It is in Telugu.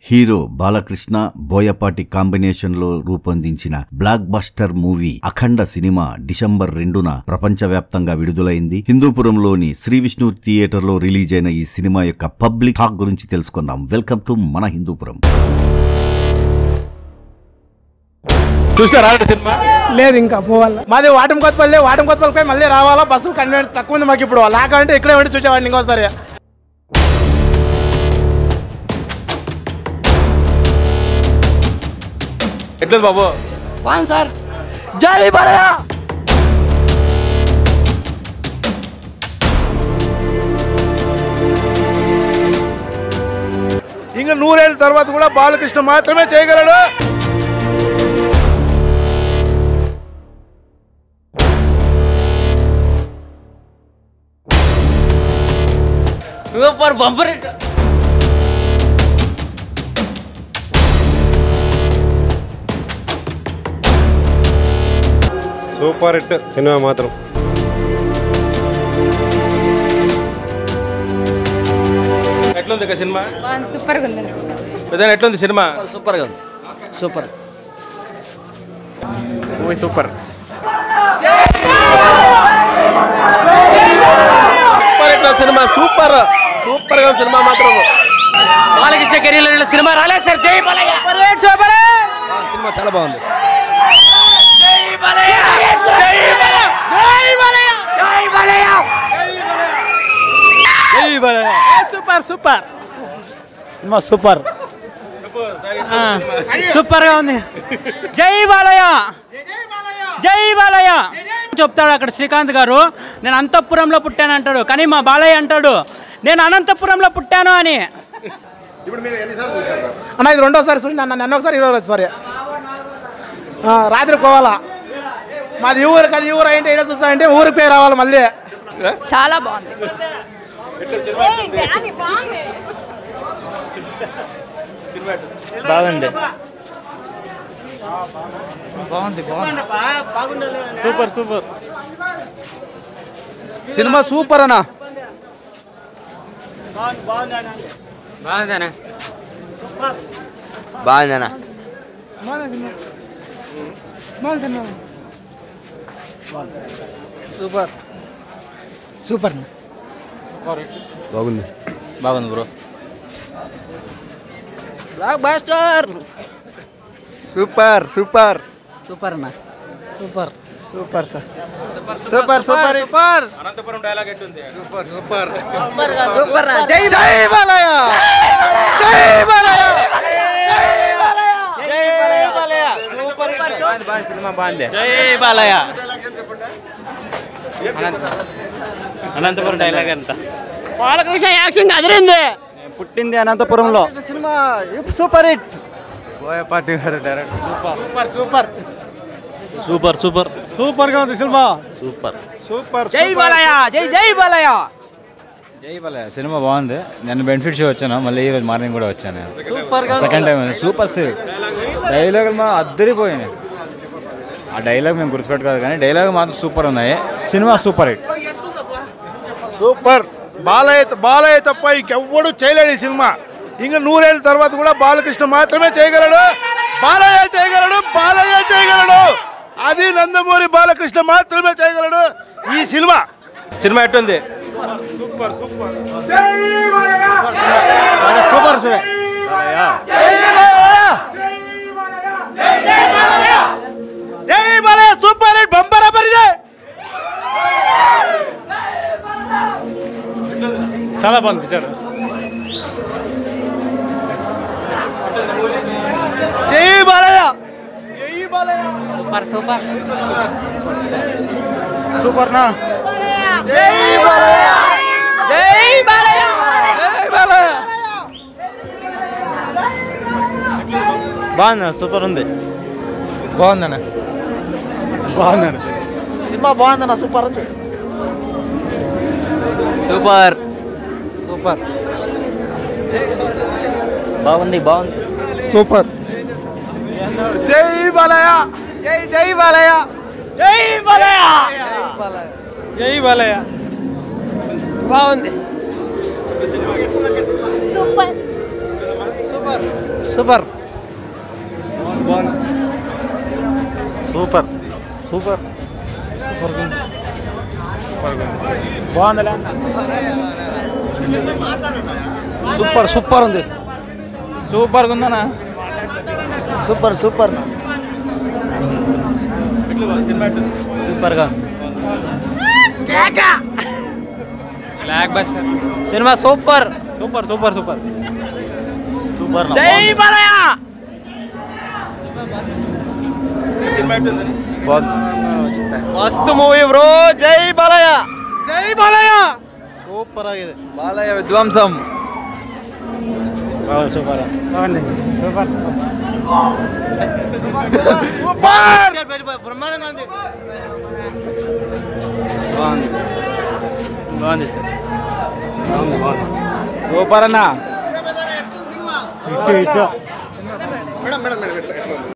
హీరో బాలకృష్ణ బోయపాటి కాంబినేషన్ లో రూపొందించిన blockbuster movie Akhanda cinema December రెండున ప్రపంచవ్యాప్తంగా విడుదలైంది హిందూపురంలోని శ్రీ విష్ణు థియేటర్ లో రిలీజ్ అయిన ఈ సినిమా యొక్క పబ్లిక్ టాక్ గురించి తెలుసుకుందాం వెల్కమ్ టు మన హిందూపురం చూసారా సినిమా లేదు ఇంకా పోవాలి మాది వాటం కొత్తపల్లి వాటం కొత్తపల్లిపై మళ్ళీ రావాలా బస్సులు కన్వీనియన్స్ తక్కువ ఉంది మాకు ఇప్పుడు లేకంటే ఇక్కడే ఉండి చూసేవాడిని ఇంకోసారి ఎట్లేదు బాబు వాన్ సార్ జై బలయా ఇంకా నూరేళ్ళ తర్వాత కూడా బాలకృష్ణ మాత్రమే చేయగలడు super bumper hit super hit cinema మాత్రం ఎట్లుంది ఇక సినిమా బాగుంది సూపర్గా ఉంది పెద్ద ఎట్లుంది సినిమా సూపర్ గా ఉంది super super super hit cinema super super గా సినిమా మాత్రం బాలకృష్ణ కెరీర్ సినిమా రాలేదు సార్ జై బలయా సినిమా చాలా బాగుంది super super cinema super super గా ఉంది జై బాలయ్య జై బాలయ్య చెప్తాడు అక్కడ శ్రీకాంత్ గారు నేను అంతఃపురంలో పుట్టాను అంటాడు కానీ మా బాలయ్య అంటాడు నేను అనంతపురంలో పుట్టాను అని అన్న ఇది రెండోసారి చూసి నన్ను నన్ను ఒకసారి ఇరవై ఒకసారి ఆ, రాత్రి పోవాలా మాది ఈ ఊరు కదా ఈ ఊరు అయింటే ఇక్కడ చూస్తానంటే ఊరికి పోయి రావాలి మళ్ళీ చాలా బాగుంది ఏయ్, డానీ, బాగుంది. బాగుంది సూపర్ సూపర్ సినిమా సూపర్ అన్న బాగుందనా బాగుందనా సూపర్ సూపర్ బాగుంది బాగుంది bro blockbuster super super super అన్న super super sir super super super Anantapuram dialogue ఎట్లుంది సూపర్ జై జై బాలయ్య జై బాలయ్య సినిమా బాగుంది జై బాలయ్య అనంతపురం డైలాగ్ అంతా బాలకృష్ణ యాక్షన్ అదిరింది పుట్టింది అనంతపురంలో సినిమా సూపర్ హిట్ బోయపాటి గారు డైరెక్ట్ సూపర్ సూపర్ సూపర్ గా ఉంది సినిమా సూపర్ జై బాలయ్య జై జై బాలయ్య జై బాలయ్య సినిమా బాగుంది నేను బెనిఫిట్ షో వచ్చాను మళ్ళీ ఈ రోజు మార్నింగ్ కూడా వచ్చాను సూపర్ గా సెకండ్ టైం సూపర్ సిరీ డైలాగులు మా అద్దరిపోయినాయి ఆ డైలాగ్ మేము గుర్తుపెట్టుకోవాలి కానీ డైలాగ్ మాత్రం సూపర్ ఉన్నాయి cinema super hit super Balayya Balayya తప్ప ఇంకెవ్వడు చేయలేడు ఈ సినిమా ఇంకా నూరేళ్ళ తర్వాత కూడా బాలకృష్ణ మాత్రమే చేయగలడు బాలయ్య చేయగలడు బాలయ్య చేయగలడు అది నందమూరి బాలకృష్ణ మాత్రమే చేయగలడు ఈ సినిమా సినిమా ఎట్లుంది super Jai Balayya super hit bumper అపరిదే చాలా బాగుంది పిక్చర్ జై బాలయ్య సూపర్ సూపర్ సూపర్ నా జై బాలయ్య జై బాలయ్య బాగుంది సూపర్ ఉంది బాగుందన్న బాగుందన్న సినిమా బాగుందన్న సూపర్ ఉంది సూపర్ సూపర్ బాగుంది బాగుంది సూపర్ జై బాలయ్య జై జై బాలయ్య జై బాలయ్య జై బాలయ్య బాగుంది super super super super super super ఉంది సూపర్గా ఉందన్నా సూపర్ సూపర్ సూపర్గా blockbuster cinema super super super super super Jai Balayya ಮಸ್ತ್ movie bro Jai Balayya Jai Balayya super ಆಗಿದೆ ಬಾಲಯ್ಯ ವಿದ್ವಾಂಸಂ సూపర్ అన్న